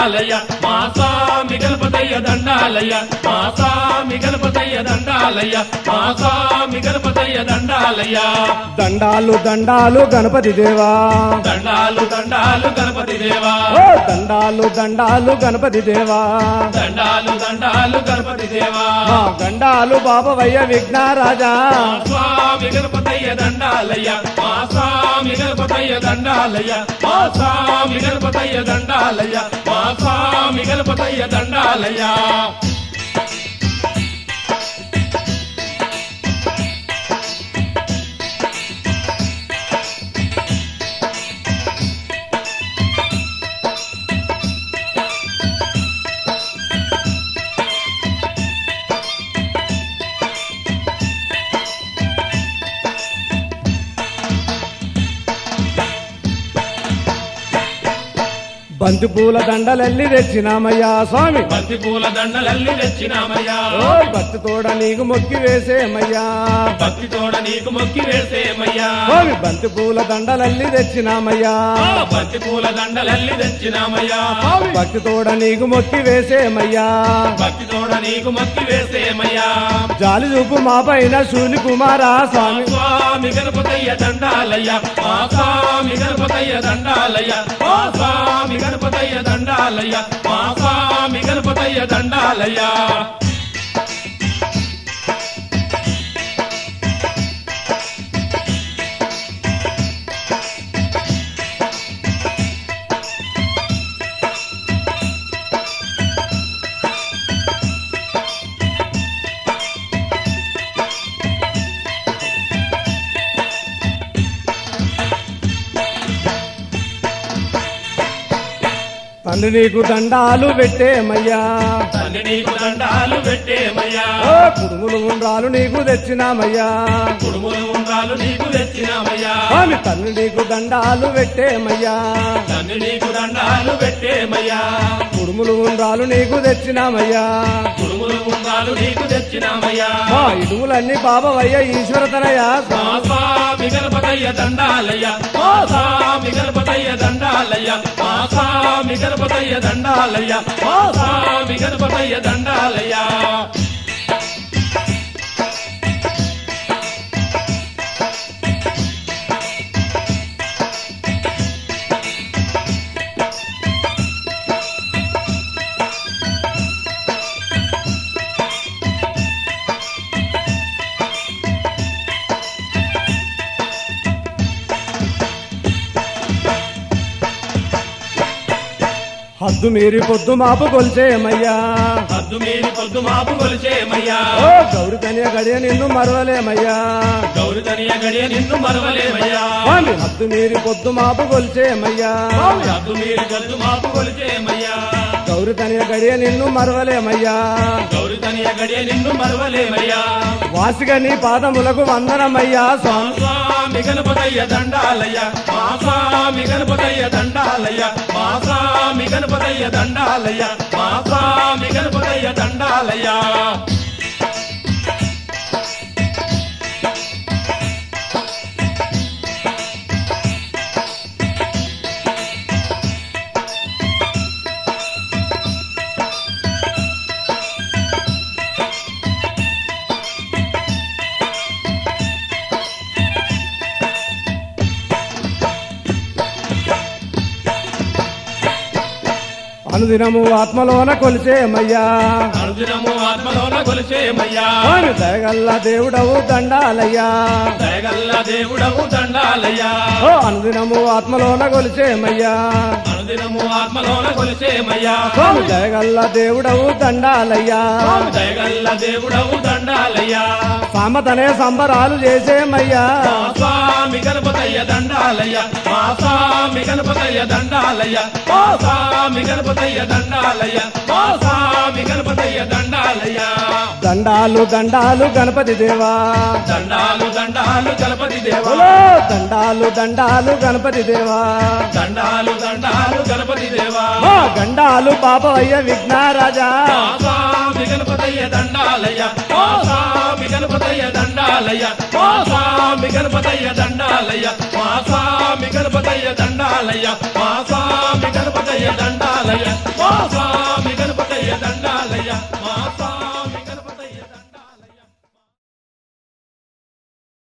దండాలయ్య మా స్వామి గణపతయ్య దండాలయ్య మా స్వామి గణపతయ్య దండాలయ్య మా స్వామి గణపతయ్య దండాలయ్య దండాలు దండాలు గణపతి దేవా దండాలు దండాలు గణపతి దేవా ఓ దండాలు దండాలు గణపతి దేవా దండాలు దండాలు గణపతి దేవా మా గండాలు బాబవయ్య విఘ్నారాజా మా స్వామి గణపతయ్య దండాలయ్య మా స్వామి గణపతయ్య దండాలయ్య మా స్వామి గణపతయ్య దండాలయ్య మా స్వామి గణపతయ్య దండాలయ్య బంతి పూల దండలెల్లి తెచ్చినామయ్యా స్వామి బంతి పూల దండలల్లి తెచ్చినామయ్యా ఓ భక్తి తోడ నీకు మొక్కి వేసేమయ్యా భక్తి తోడ నీకు మొక్కి వేసేమయ్యా స్వామి బంతి పూల దండలల్లి తెచ్చినామయ్యా ఆ బంతి పూల దండలల్లి తెచ్చినామయ్యా భక్తి తోడ నీకు మొక్కి వేసేమయ్యా భక్తి తోడ నీకు మొక్కి వేసేమయ్యా జాలి చూపు మా పైన శూలి కుమారా మా స్వామి స్వామి గణపతయ్య దండాలయ్య మా స్వామి గణపతయ్య దండాలయ్య మా స్వామి గణపతయ్య దండాలయ్య మా స్వామి గణపతయ్య దండాలయ్య తండ్రి నీకు దండాలు పెట్టేమయ్యా తండ్రి నీకు దండాలు పెట్టేమయ్యా ఓ కుడుములు ఉండ్రాలు నీకు తెచ్చినామయ్యా కుడుములు ఉండాలు నీకు తెచ్చినామయ్యా స్వామి తండ్రి నీకు దండాలు పెట్టేమయ్యా తండ్రి నీకు దండాలు పెట్టేమయ్యా కుడుములు ఉండ్రాలు నీకు తెచ్చినామయ్యా కుడుములు ఉండాలు నీకు తెచ్చినామయ్యా మా ఇడుములన్నీ బాబవయ్య ఈశ్వరతనయ్యా మా స్వామి గణపతయ్య దండాలయ్య మా స్వామి గణపతయ్య దండాలయ్య మా స్వామి గణపతయ్య దండాలయ్య మా స్వామి గణపతయ్య దండాలయ్య హద్దు మీరి పొద్దు మాపు కొలిచేమయ్యా హద్దు మీరి పొద్దు మాపు కొలిచేమయ్యా ఓ గౌరి కన్య గడియ నిన్ను మరవలేమయ్యా గౌరి తనియ గడియ నిన్ను మరవలేమయ్యా స్వామి హద్దు మీరి పొద్దు మాపు కొలిచేమయ్యా హద్దు మీరి గద్దు మాపు కొలిచేమయ్యా గౌరి కన్య గడియ నిన్ను మరవలేమయ్యా గౌరి తనియ గడియ నిన్ను మరవలేమయ్యా వాసిగా నీ పాదములకు వందనమయ్యా స్వామి మా స్వామి గణపతయ్య దండాలయ్య మా స్వామి గణపతయ్య దండాలయ్య మా స్వామి గణపతయ్య దండాలయ్య మా స్వామి గణపతయ్య దండాలయ్య అనుదినము ఆత్మలోన కొలిచేమయ్యా అనుదినము ఆత్మలోన కొలిచేమయ్యా స్వామి దయగల్ల దేవుడవు దండాలయ్యా దయగల్ల దేవుడవు దండాలయ్యా ఓ అనుదినము ఆత్మలోన కొలిచేమయ్యా అనుదినము ఆత్మలోన కొలిచేమయ్యా స్వామి దయగల్ల దేవుడవు దండాలయ్యా దయగల్ల దేవుడవు దండాలయ్యా సామతనే సంబరాలు చేసేమయ్యా మా స్వామి గణపతయ్య దండాలయ్య మా స్వామి గణపతయ్య దండాలయ్య మా స్వామి గణపతయ్య దండాలయ్య మా స్వామి గణపతయ్య దండాలయ్య దండాలు దండాలు గణపతి దేవా దండాలు దండాలు గణపతి దేవా ఓలో దండాలు దండాలు గణపతి దేవా దండాలు దండాలు గణపతి దేవా మా గండాలు పాపవయ్య విఘ్నారాజా మా స్వామి గణపతయ్య దండాలయ్య మా స్వామి గణపతయ్య దండాలయ్య మా స్వామి గణపతయ్య దండాలయ్య మా స్వామి గణపతయ్య దండాలయ్య మా స్వామి గణపతయ్య దండాలయ్య